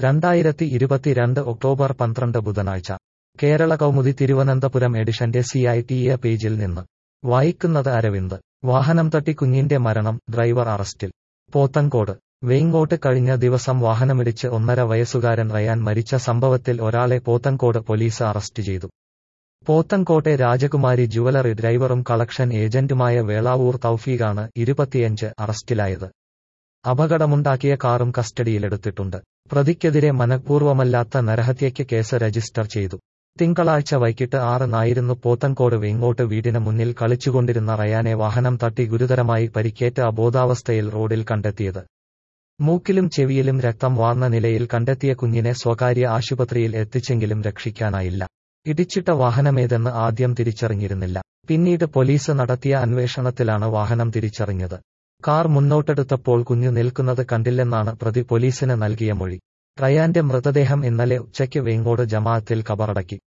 രണ്ടായിരത്തി ഇരുപത്തിരണ്ട് ഒക്ടോബർ പന്ത്രണ്ട് ബുധനാഴ്ച കേരള കൗമുദി തിരുവനന്തപുരം എഡിഷന്റെ സി ഐ ടി എ പേജിൽ നിന്ന് വായിക്കുന്നത് അരവിന്ദ് വാഹനം തട്ടി കുഞ്ഞിന്റെ മരണം ഡ്രൈവർ അറസ്റ്റിൽ പോത്തങ്കോട് വേങ്ങോട്ട് കഴിഞ്ഞ ദിവസം വാഹനമിടിച്ച് ഒന്നര വയസ്സുകാരൻ റയാൻ മരിച്ച സംഭവത്തിൽ ഒരാളെ പോത്തങ്കോട് പോലീസ് അറസ്റ്റ് ചെയ്തു പോത്തങ്കോട്ടെ രാജകുമാരി ജുവലറി ഡ്രൈവറും കളക്ഷൻ ഏജന്റുമായ വേളാവൂർ തൗഫീഖാണ് ഇരുപത്തിയഞ്ച് അറസ്റ്റിലായത് അപകടമുണ്ടാക്കിയ കാറും കസ്റ്റഡിയിലെടുത്തിട്ടുണ്ട് പ്രതിക്കെതിരെ മനഃപൂർവ്വമല്ലാത്ത നരഹത്യയ്ക്ക് കേസ് രജിസ്റ്റർ ചെയ്തു തിങ്കളാഴ്ച വൈകിട്ട് ആറിനായിരുന്നു പോത്തങ്കോട് വേങ്ങോട്ട് വീടിന് മുന്നിൽ കളിച്ചുകൊണ്ടിരുന്ന റയാനെ വാഹനം തട്ടി ഗുരുതരമായി പരിക്കേറ്റ് അബോധാവസ്ഥയിൽ റോഡിൽ കണ്ടെത്തിയത് മൂക്കിലും ചെവിയിലും രക്തം വാർന്ന നിലയിൽ കണ്ടെത്തിയ കുഞ്ഞിനെ സ്വകാര്യ ആശുപത്രിയിൽ എത്തിച്ചെങ്കിലും രക്ഷിക്കാനായില്ല ഇടിച്ചിട്ട വാഹനമേതെന്ന് ആദ്യം തിരിച്ചറിഞ്ഞിരുന്നില്ല പിന്നീട് പോലീസ് നടത്തിയ അന്വേഷണത്തിലാണ് വാഹനം തിരിച്ചറിഞ്ഞത് കാർ മുന്നോട്ടെടുത്തപ്പോൾ കുഞ്ഞു നിൽക്കുന്നത് കണ്ടില്ലെന്നാണ് പ്രതി പോലീസിന് നൽകിയ മൊഴി റയാന്റെ മൃതദേഹം ഇന്നലെ ഉച്ചയ്ക്ക് വേങ്ങോട് ജമാഅത്തിൽ കബറടക്കി